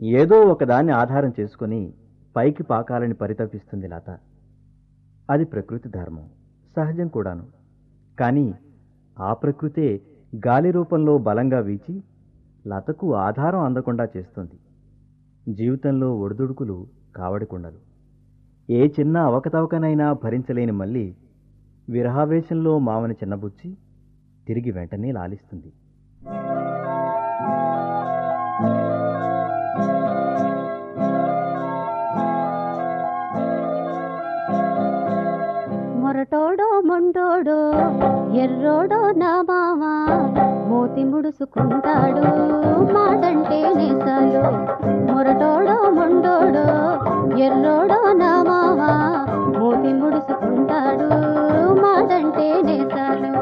ఏదో ఒకదాన్ని ఆధారం చేసుకుని పైకి పాకాలని పరితపిస్తుంది లత అది ప్రకృతి ధర్మం సహజం కూడాను కానీ ఆ ప్రకృతే గాలి రూపంలో బలంగా వీచి లతకు ఆధారం అందకుండా చేస్తుంది జీవితంలో ఒడిదుడుకులు కావడికుండలు ఏ చిన్న అవకతవకనైనా భరించలేని మళ్ళీ విరహావేశంలో మామని చిన్నబుచ్చి తిరిగి వెంటనే లాలిస్తుంది మొరటోడో మొండోడో ఎర్రోడో నా మామ మూతి ముడుసుకుంటాడు మాటంటే నేసాలు మొరటోడో మొండోడో ఎర్రోడో నా మామ మూతి ముడుసుకుంటాడు మాటంటే నేసాలు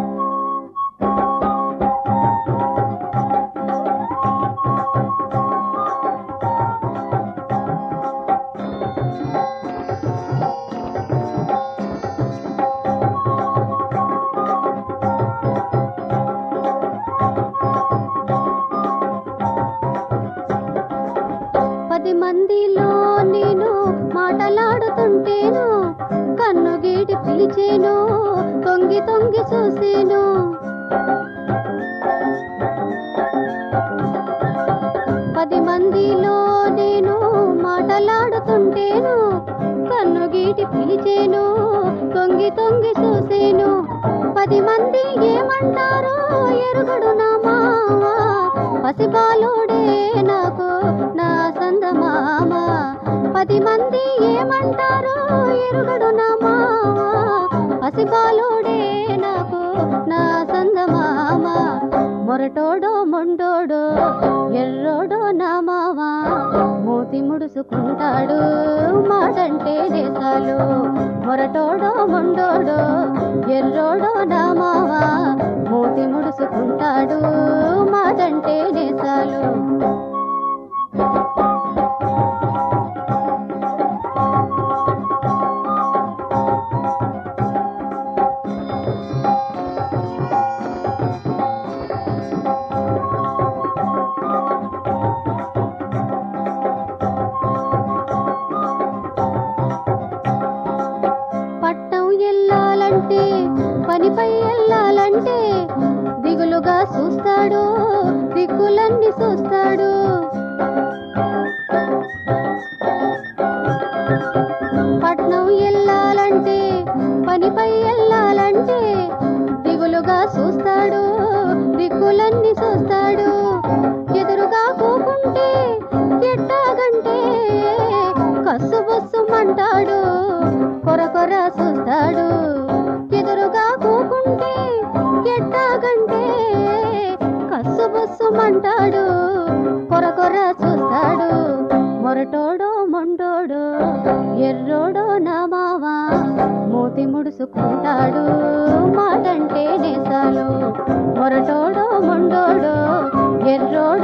పది మందిలో నేను మాటలాడుతుంటేను కన్ను గీటి పిలిచేను తొంగి తొంగి చూసేను పది మందిలో నేను మాటలాడుతుంటేను కన్ను గీటి పిలిచేను తొంగి తొంగి చూసేను పది మంది ఏమంటారో ఎరుగుడు నా మామ పసిబాలుడే నాకు నా సందమామ పది మంది ఏమంటారో ఎరుగుడు నా మామ పసిబాలుడే నాకు నా సందమామ మొరటోడో మొండోడో ఎర్రోడో నా మావ మూతి ముడుసుకుంటాడు మాటంటే దేశాలు మొరటోడో మొండోడో ఎర్రోడో నా మావ మూతి ముడుసుకుంటాడు మాటంటే దేశాలు పట్నం వెళ్ళాలంటే పనిపై వెళ్ళాలంటే దిగులుగా చూస్తాడు దిక్కులన్నీ చూస్తాడు పట్నం వెళ్ళాలంటే పనిపై వెళ్ళాలంటే దిగులుగా చూస్తాడు దిక్కులన్నీ చూస్తాడు ఎదురుగా కూకుంటే ఎట్టాగంటే కస్సు బొస్సుమంటాడు కొర కొర చూస్తాడు ఎదురుగా కూకుంటే ఎట్టాగంటే కస్సు బొస్సుమంటాడు కొర కొర చూస్తాడు మొరటోడో మొండోడో ఎర్రోడో నా మావా మూతి ముడుసుకుంటాడు మాటంటే నేసాలు మొరటోడో మొండోడో ఎర్రోడో